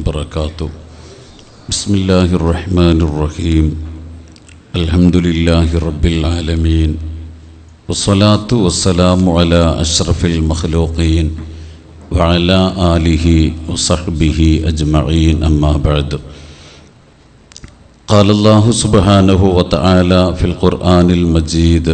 وبركاته بسم الله الرحمن الرحيم الحمد لله رب العالمين والصلاة والسلام على أشرف المخلوقين وعلى آله وصحبه أجمعين أما بعد قال الله سبحانه وتعالى في القرآن المجيد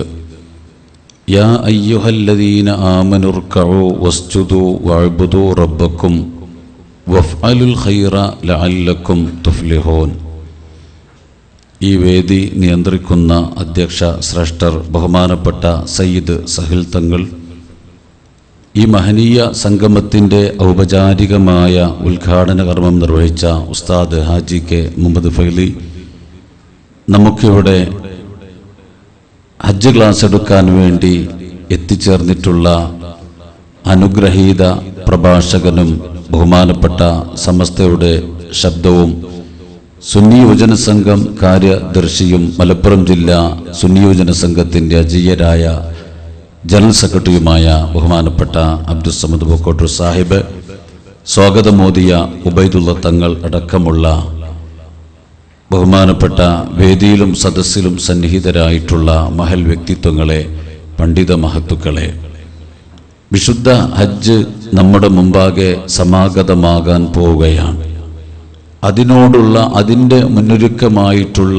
يا أيها الذين آمنوا اركعوا واسجدوا واعبدوا ربكم وافعلوا الخير لعلكم تفلحون ഈ വേദി നിയന്ത്രിക്കുന്ന അധ്യക്ഷ ശ്രേഷ്ഠർ ബഹുമാനപ്പെട്ട സയ്യിദ് സഹിൽ തങ്ങൾ ഈ മഹനീയ സംഗമത്തിൻ്റെ ഔപചാരികമായ ഉദ്ഘാടന കർമ്മം നിർവഹിച്ച ഉസ്താദ് ഹാജി കെ മുഹമ്മദ് ഫൈലി നമുക്കിവിടെ ഹജ്ജ് ക്ലാസ് എടുക്കാൻ വേണ്ടി എത്തിച്ചേർന്നിട്ടുള്ള അനുഗ്രഹീത പ്രഭാഷകനും ബഹുമാനപ്പെട്ട സമസ്തയുടെ ശബ്ദവും സുന്നി യുവജന സംഘം കാര്യദർശിയും മലപ്പുറം ജില്ലാ സുന്നി യുവജന സംഘത്തിൻ്റെ അജീയരായ ജനറൽ സെക്രട്ടറിയുമായ ബഹുമാനപ്പെട്ട അബ്ദുസമദ് ബൊക്കോട്ടൂർ സാഹിബ് സ്വാഗതമോദിയ ഉബൈദുള്ള തങ്ങൾ അടക്കമുള്ള ബഹുമാനപ്പെട്ട വേദിയിലും സദസ്സിലും സന്നിഹിതരായിട്ടുള്ള മഹൽ വ്യക്തിത്വങ്ങളെ പണ്ഡിത മഹത്തുക്കളെ വിശുദ്ധ ഹജ്ജ് നമ്മുടെ മുമ്പാകെ സമാഗതമാകാൻ പോവുകയാണ് അതിനോടുള്ള അതിൻ്റെ മുന്നൊരുക്കമായിട്ടുള്ള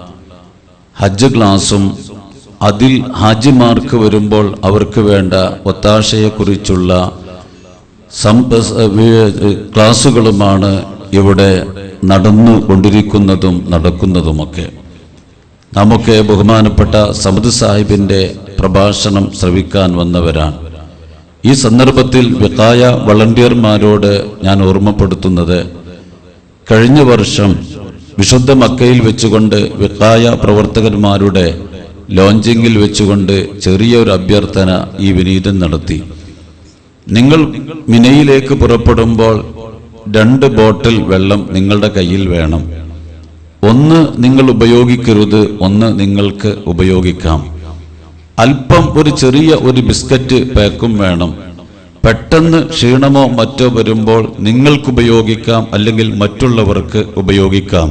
ഹജ്ജ് ക്ലാസും അതിൽ ഹാജിമാർക്ക് വരുമ്പോൾ അവർക്ക് വേണ്ട ഒത്താശയെക്കുറിച്ചുള്ള സമ്പ ക്ലാസ്സുകളുമാണ് ഇവിടെ നടന്നു കൊണ്ടിരിക്കുന്നതും നടക്കുന്നതുമൊക്കെ നമുക്ക് ബഹുമാനപ്പെട്ട സമദ് സാഹിബിൻ്റെ പ്രഭാഷണം ശ്രവിക്കാൻ വന്നവരാണ് ഈ സന്ദർഭത്തിൽ വിക്കായ വളണ്ടിയർമാരോട് ഞാൻ ഓർമ്മപ്പെടുത്തുന്നത് കഴിഞ്ഞ വർഷം വിശുദ്ധ മക്കയിൽ വെച്ചുകൊണ്ട് വിക്കായ പ്രവർത്തകന്മാരുടെ ലോഞ്ചിങ്ങിൽ വെച്ചുകൊണ്ട് ചെറിയൊരു അഭ്യർത്ഥന ഈ വിനീതൻ നടത്തി നിങ്ങൾ മിനയിലേക്ക് പുറപ്പെടുമ്പോൾ രണ്ട് ബോട്ടിൽ വെള്ളം നിങ്ങളുടെ കയ്യിൽ വേണം ഒന്ന് നിങ്ങൾ ഉപയോഗിക്കരുത് ഒന്ന് നിങ്ങൾക്ക് ഉപയോഗിക്കാം അല്പം ഒരു ചെറിയ ഒരു ബിസ്ക്കറ്റ് പാക്കും വേണം പെട്ടെന്ന് ക്ഷീണമോ മറ്റോ വരുമ്പോൾ നിങ്ങൾക്ക് ഉപയോഗിക്കാം അല്ലെങ്കിൽ മറ്റുള്ളവർക്ക് ഉപയോഗിക്കാം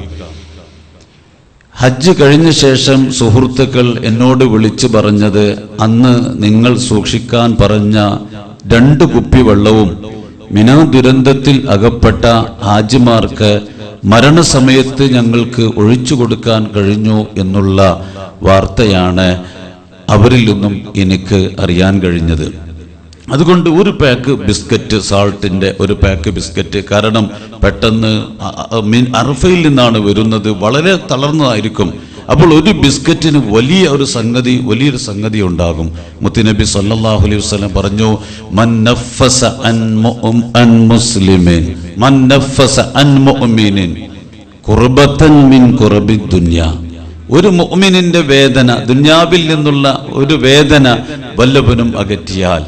ഹജ്ജ് കഴിഞ്ഞ ശേഷം സുഹൃത്തുക്കൾ എന്നോട് വിളിച്ചു പറഞ്ഞത് അന്ന് നിങ്ങൾ സൂക്ഷിക്കാൻ പറഞ്ഞ രണ്ട് കുപ്പി വെള്ളവും മിന ദുരന്തത്തിൽ അകപ്പെട്ട ഹാജിമാർക്ക് മരണസമയത്ത് ഞങ്ങൾക്ക് ഒഴിച്ചു കൊടുക്കാൻ കഴിഞ്ഞു എന്നുള്ള വാർത്തയാണ് അവരിൽ നിന്നും എനിക്ക് അറിയാൻ കഴിഞ്ഞത് അതുകൊണ്ട് ഒരു പാക്ക് ബിസ്ക്കറ്റ് സാൾട്ടിൻ്റെ ഒരു പാക്ക് ബിസ്ക്കറ്റ് കാരണം പെട്ടെന്ന് അറഫയിൽ നിന്നാണ് വരുന്നത് വളരെ തളർന്നതായിരിക്കും അപ്പോൾ ഒരു ബിസ്ക്കറ്റിന് വലിയ ഒരു സംഗതി വലിയൊരു സംഗതി ഉണ്ടാകും മുത്തുനബി സല്ലല്ലാഹു അലൈഹി വസല്ലം പറഞ്ഞു മൻ നഫസ അൻ മുഅം അൻ മുസ്ലിമിൻ മൻ നഫസ അൻ മുഅ്മിനിൻ ഖുർബത്തൻ മിൻ ഖുർബി ദുനിയ ഒരു മുഅ്മിനിന്റെ വേദന ദുനിയാവിൽ നിന്നുള്ള ഒരു വേദന വല്ലവനും അകറ്റിയാൽ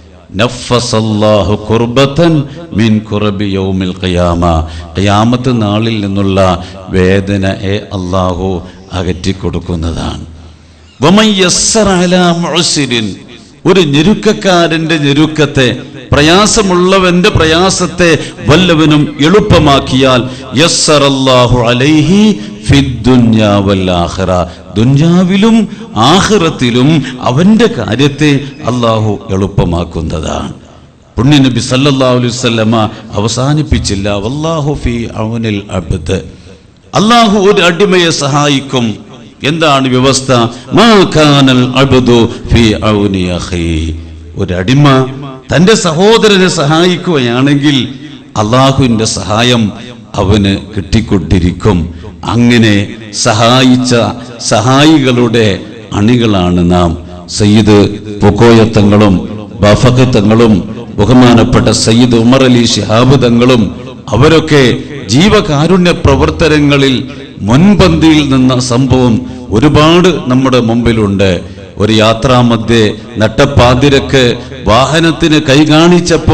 നഫസല്ലാഹു ഖുർബത്തൻ മിൻ ഖുർബി യൗമിൽ ഖിയാമ ഖിയാമത്ത് നാളിൽ നിന്നുള്ള വേദനയെ അല്ലാഹു അകറ്റി കൊടുക്കുന്നതാണ് വമൻ യസ്സറ അലാ മുഅ്സിരിൻ ഒരു ഞെരുക്കക്കാരന്റെ ഞെരുക്കത്തെ പ്രയാസമുള്ളവന്റെ പ്രയാസത്തെ വല്ലവനും എളുപ്പമാക്കിയാൽ യസ്സറല്ലാഹു അലൈഹി ഫിദ്ദുന്യാ വൽ ആഖിറ ദുന്യാവിലും ആഖിറത്തിലും അവന്റെ കാര്യത്തെ അള്ളാഹു എളുപ്പമാക്കുന്നതാണ് പുണ്യനബി സല്ലല്ലാഹു അലൈഹി വസല്ലമ അവസാനിപ്പിച്ചില്ല വല്ലാഹു ഫി ഔനിൽ അബ്ദ് അള്ളാഹു ഒരു അടിമയെ സഹായിക്കും എന്താണ് വ്യവസ്ഥ മാ കാനൽ അബ്ദു ഫി ഔനി അഖി ഒരു അടിമ തന്റെ സഹോദരനെ സഹായിക്കുകയാണെങ്കിൽ അള്ളാഹുവിന്റെ സഹായം അവന് കിട്ടിക്കൊണ്ടിരിക്കും അങ്ങനെ സഹായിച്ച സഹായികളുടെ അണികളാണ് നാം സയ്യിദ് പൊക്കോയത്തങ്ങളും ബഫക്കത്തങ്ങളും ബഹുമാനപ്പെട്ട സയ്യിദ് ഉമർ അലി ഷിഹാബ് തങ്ങളും അവരൊക്കെ ജീവകാരുണ്യ പ്രവർത്തനങ്ങളിൽ മുൻപന്തിയിൽ നിന്ന സംഭവം ഒരുപാട് നമ്മുടെ മുമ്പിലുണ്ട് ഒരു യാത്രാമധ്യേ നട്ടപ്പാതിരക്ക് വാഹനത്തിന് കൈ കാണിച്ചപ്പോൾ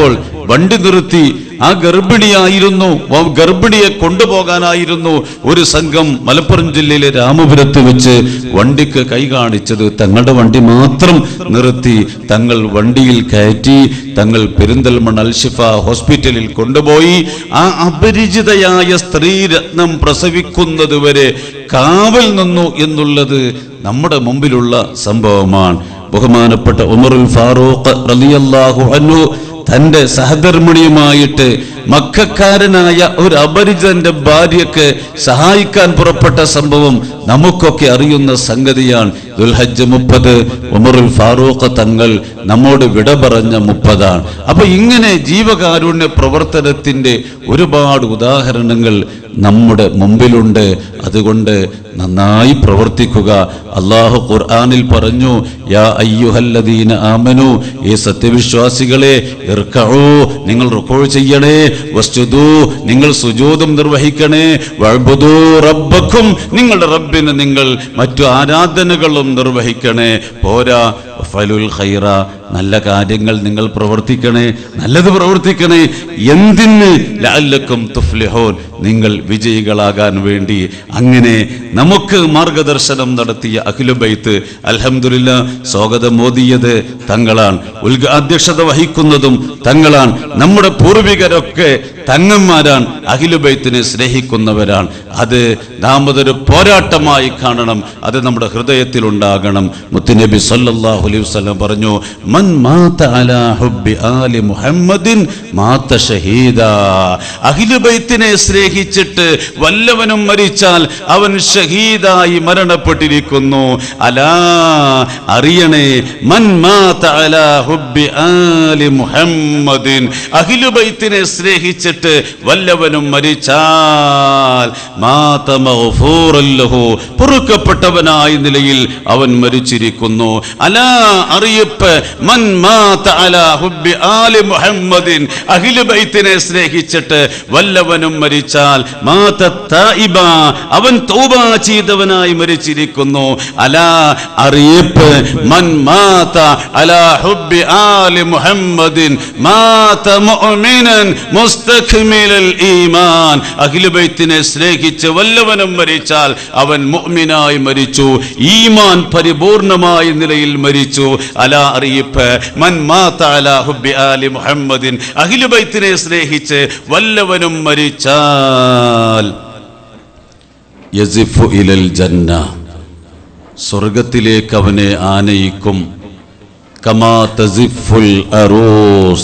വണ്ടി നിർത്തി ആ ഗർഭിണിയായിരുന്നു ആ ഗർഭിണിയെ കൊണ്ടുപോകാനായിരുന്നു ഒരു സംഘം മലപ്പുറം ജില്ലയിലെ രാമപുരത്ത് വെച്ച് വണ്ടിക്ക് കൈ കാണിച്ചത് തങ്ങളുടെ വണ്ടി മാത്രം നിർത്തി തങ്ങൾ വണ്ടിയിൽ കയറ്റി തങ്ങൾ പെരിന്തൽമണ്ണ അൽഷിഫ ഹോസ്പിറ്റലിൽ കൊണ്ടുപോയി ആ അപരിചിതയായ സ്ത്രീരത്നം പ്രസവിക്കുന്നത് വരെ കാവൽ നിന്നു എന്നുള്ളത് നമ്മുടെ മുമ്പിലുള്ള സംഭവമാണ് ബഹുമാനപ്പെട്ട ഉമറുൽ ഫാറൂഖ് റളിയല്ലാഹു അൻഹു തന്റെ സഹധർമ്മിണിയുമായിട്ട് മക്കാരനായ ഒരു അപരിചിതന്റെ ഭാര്യക്ക് സഹായിക്കാൻ പുറപ്പെട്ട സംഭവം നമുക്കൊക്കെ അറിയുന്ന സംഗതിയാണ് ദുൽഹജ്ജ് മുപ്പത് ഉമറുൽ ഫാറൂഖ് തങ്ങൾ നമ്മോട് വിട പറഞ്ഞ മുപ്പതാണ് അപ്പൊ ഇങ്ങനെ ജീവകാരുണ്യ പ്രവർത്തനത്തിന്റെ ഒരുപാട് ഉദാഹരണങ്ങൾ നമ്മുടെ മുമ്പിലുണ്ട് അതുകൊണ്ട് നന്നായി പ്രവർത്തിക്കുക അള്ളാഹു ഖുർആനിൽ പറഞ്ഞു യാ അയ്യുഹല്ലദീന ആമനു ഈ സത്യവിശ്വാസികളെ ഇർക്കഊ നിങ്ങൾ റുക്കൂ ചെയ്യണേ വസ്ജുദൂ നിങ്ങൾ സുജൂദും നിർവഹിക്കണേ വഅബ്ദൂ റബ്ബക്കും നിങ്ങളുടെ റബ്ബിന് നിങ്ങൾ മറ്റു ആരാധനകളും നിർവഹിക്കണേ പോരാ ഫലുൽ ഖൈറ നല്ല കാര്യങ്ങൾ നിങ്ങൾ പ്രവർത്തിക്കണേ നല്ലത് പ്രവർത്തിക്കണേ എന്തിന് ലഅല്ലക്കും തുഫ്ലിഹൂൻ നിങ്ങൾ വിജയികളാകാൻ വേണ്ടി അങ്ങനെ നമുക്ക് മാർഗദർശനം നടത്തിയ അഖിലുബൈത്ത് അൽഹംദുലില്ല സ്വാഗതം ഓതിയത് തങ്ങളാണ് ഉദ്ഘ അധ്യക്ഷത വഹിക്കുന്നതും തങ്ങളാണ് നമ്മുടെ പൂർവികരൊക്കെ തങ്ങന്മാരാണ് അഖിലുബൈത്തിനെ സ്നേഹിക്കുന്നവരാണ് അത് നാം അതൊരു പോരാട്ടമായി കാണണം അത് നമ്മുടെ ഹൃദയത്തിൽ ഉണ്ടാകണം മുത്തുനബി സല്ലല്ലാഹു അലൈഹി വസല്ലം പറഞ്ഞു മൻ മാത അലാ ഹുബ്ബി ആലി മുഹമ്മദിൻ മാത ഷഹീദ അഖിലുബൈത്തിനെ സ്നേഹിച്ചിട്ട് വല്ലവനും മരിച്ചാൽ അവൻ ഷഹീദായി മരണപ്പെട്ടിരിക്കുന്നു അലാ അറിയണേ മൻ മാത അലാ ഹുബ്ബി ആലി മുഹമ്മദിൻ അഖിലുബൈത്തിനെ സ്നേഹിച്ചിട്ട് വല്ലവനും മരിച്ചാൽ മാത മഗ്ഫൂറൻ ലഹു പൊറുക്കപ്പെട്ടവനായ നിലയിൽ അവൻ മരിച്ചിരിക്കുന്നു അലാ അറിയിപ്പ് മൻ മാത അലാ ഹുബ്ബി ആലി മുഹമ്മദിൻ അഖില ബൈത്തിനെ സ്നേഹിച്ചിട്ട് വല്ലവനും മരിച്ചാൽ മാത തായിബ അവൻ തൗബ ചെയ്തവനായി മരിച്ചിരിക്കുന്നു അലാ അറിയിപ്പ് മൻ മാത അലാ ഹുബ്ബി ആലി മുഹമ്മദിൻ മാത മുഅ്മിനൻ മുസ്തക്മിലൽ ഈമാൻ അഖില ബൈത്തിനെ സ്നേഹിച്ച് വല്ലവനും മരിച്ചാൽ അവൻ മുഅ്മിനായി മരിച്ചു ഈമാൻ പരിപൂർണമായ നിലയിൽ മരിച്ചു അലാ അറിയിപ്പ് മൻ മാത അലാ ഹുബ്ബി ആലി മുഹമ്മദിൻ അഖില ബൈത്തിനെ സ്നേഹിച്ച് വല്ലവനും മരിച്ചാൽ യസിഫു ഇലൽ ജന്ന സ്വർഗത്തിലേക്ക് അവനെ ആനയിക്കും കമാ തസിഫുൽ അറൂസ്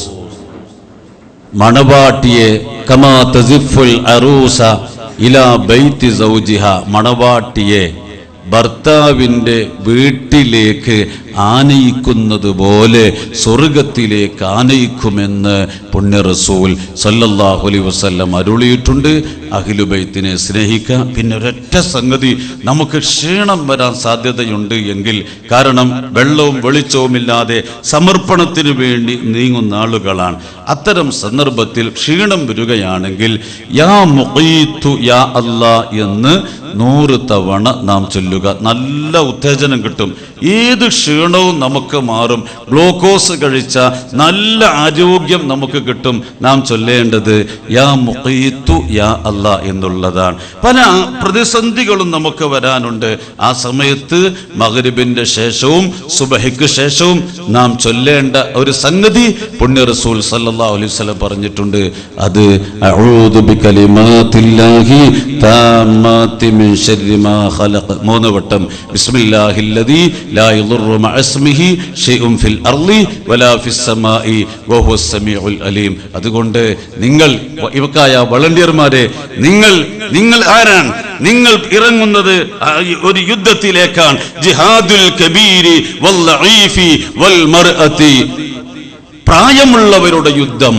മണവാട്ടിയെ കമാ തസിഫുൽ അറൂസ ഇലാ ബൈത്തി സൗജിഹ മണവാട്ടിയെ ഭർത്താവിൻ്റെ വീട്ടിലേക്ക് ആനയിക്കുന്നത് പോലെ സ്വർഗത്തിലേക്ക് ആനയിക്കുമെന്ന് പുണ്യ റസൂൽ സല്ലല്ലാഹു അലൈഹി വസല്ലം അരുളിയിട്ടുണ്ട് അഖിലുബൈത്തിനെ സ്നേഹിക്കുക പിന്നെ ഒരൊറ്റ സംഗതി നമുക്ക് ക്ഷീണം വരാൻ സാധ്യതയുണ്ട് എങ്കിൽ കാരണം വെള്ളവും വെളിച്ചവുമില്ലാതെ സമർപ്പണത്തിന് വേണ്ടി നീങ്ങുന്ന ആളുകളാണ് അത്തരം സന്ദർഭത്തിൽ ക്ഷീണം വരികയാണെങ്കിൽ യാ മുഖീത്തു യാ അല്ലാ എന്ന് നൂറ് തവണ നാം ചൊല്ലുക നല്ല ഉത്തേജനം കിട്ടും ഏത് ക്ഷീണവും നമുക്ക് മാറും ഗ്ലൂക്കോസ് കഴിച്ച നല്ല ആരോഗ്യം നമുക്ക് കിട്ടും നാം ചൊല്ലേണ്ടത് യാ മുഖീത്തു യാ അല്ല എന്നുള്ളതാണ് പല പ്രതിസന്ധികളും നമുക്ക് വരാനുണ്ട് ആ സമയത്ത് മകരിബിന്റെ ശേഷവും സുബഹിക്ക് ശേഷവും നാം ചൊല്ലേണ്ട ഒരു സംഗതി പുണ്യ റസൂൽ സല്ലല്ലാഹു അലൈഹി വസല്ലം പറഞ്ഞിട്ടുണ്ട് അത് അഊദു ബികലിമാത്തില്ലാഹി താമ്മാത്തി മിൻ ശർരി മാ ഖലഖ മൂന്ന് വട്ടം ബിസ്മില്ലാഹില്ലദീ ലാ യദുറു മഅ ഇസ്മിഹി ഷൈഉൻ ഫിൽ അർളി വലാ ഫിസ് സമാഇ വഹുവ സമീഉൽ അലീം അതുകൊണ്ട് നിങ്ങൾ ഇവക്കായ വളണ്ടിയർമാരെ നിങ്ങൾ നിങ്ങൾ ആരാണ് നിങ്ങൾ ഇറങ്ങുന്നത് ആ ഒരു യുദ്ധത്തിലേക്കാണ് ജിഹാദുൽ കബീരി വൽ ലഈഫി വൽ മർഅതി പ്രായമുള്ളവരുടെ യുദ്ധം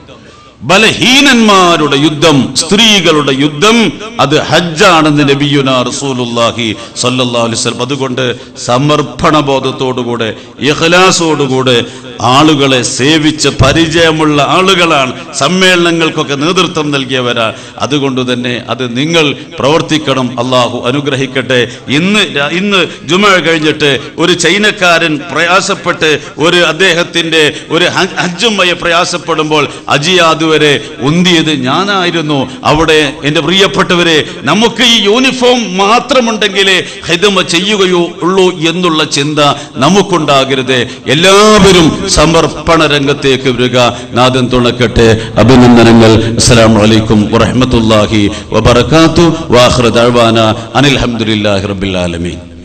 ബലഹീനന്മാരുടെ യുദ്ധം സ്ത്രീകളുടെ യുദ്ധം അത് ഹജ്ജാണെന്ന് നബിയുന റസൂലുള്ളാഹി സല്ലല്ലാഹു അലൈഹി വസല്ലം അതുകൊണ്ട് സമർപ്പണ ബോധത്തോടുകൂടെ ഇഖ്ലാസോടുകൂടെ ആളുകളെ സേവിച്ച് പരിചയമുള്ള ആളുകളാണ് സമ്മേളനങ്ങൾക്കൊക്കെ നേതൃത്വം നൽകിയവരാണ് അതുകൊണ്ട് തന്നെ അത് നിങ്ങൾ പ്രവർത്തിക്കണം അള്ളാഹു അനുഗ്രഹിക്കട്ടെ ഇന്ന് ര- ഇന്ന് ജുമ കഴിഞ്ഞിട്ട് ഒരു ചൈനക്കാരൻ പ്രയാസപ്പെട്ട് ഒരു അദ്ദേഹത്തിന്റെ ഒരു ഹ- ഹജ്ജുമ്മയെ പ്രയാസപ്പെടുമ്പോൾ അജിയാദ് വരെ ഉന്തിയത് ഞാനായിരുന്നു അവിടെ എൻ്റെ പ്രിയപ്പെട്ടവരെ നമുക്ക് ഈ യൂണിഫോം മാത്രമുണ്ടെങ്കിലേ ഹിതമ ചെയ്യുകയോ ഉള്ളൂ എന്നുള്ള ചിന്ത നമുക്കുണ്ടാകരുത് എല്ലാവരും സമർപ്പണ രംഗത്തേക്ക് വരിക നാദൻ തുണക്കട്ടെ അഭിനന്ദനങ്ങൾ അസ്സലാമു അലൈക്കും വറഹ്മത്തുള്ളാഹി വബറകാത്തു വാഖിറ ദഅവാന അനിൽ ഹംദുലില്ലാഹി റബ്ബിൽ ആലമീൻ